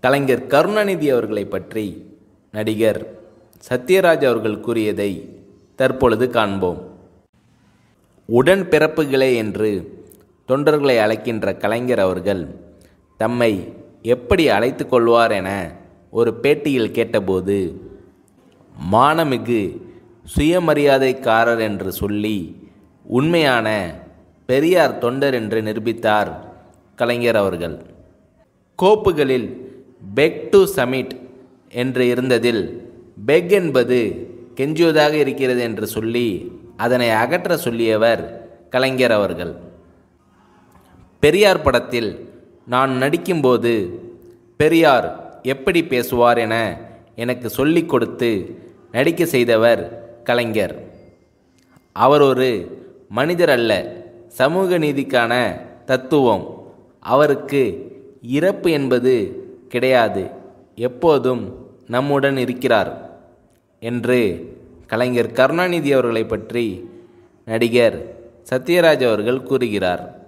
கலைஞர் கருணாநிதி அவர்களை பற்றி நடிகர் சத்யராஜ் அவர்கள் கூறியதை தற்பொழுது காண்போம் உடன் பிறப்புகளே என்று தொண்டர்களை அழைக்கின்ற கலைஞர் அவர்கள் தம்மை எப்படி அழைத்து கொள்வார் என ஒரு பேட்டியில் கேட்டபோது மானமிகு சுயமரியாதைக்காரர் என்று சொல்லி உண்மையான பெரியார் தொண்டர் என்று நிரூபித்தார் கலைஞர் அவர்கள் கோப்புகளில் பெக் டு சமிட் என்று இருந்ததில் பெக் என்பது கெஞ்சுவதாக இருக்கிறது என்று சொல்லி அதனை அகற்ற சொல்லியவர் கலைஞர் அவர்கள் பெரியார் படத்தில் நான் நடிக்கும்போது பெரியார் எப்படி பேசுவார் என எனக்கு சொல்லிக் கொடுத்து நடிக்க செய்தவர் கலைஞர் அவர் ஒரு மனிதர் அல்ல சமூக நீதிக்கான தத்துவம் அவருக்கு இறப்பு என்பது கிடையாது எப்போதும் நம்முடன் இருக்கிறார் என்று கலைஞர் கருணாநிதி அவர்களை பற்றி நடிகர் சத்யராஜ் அவர்கள் கூறுகிறார்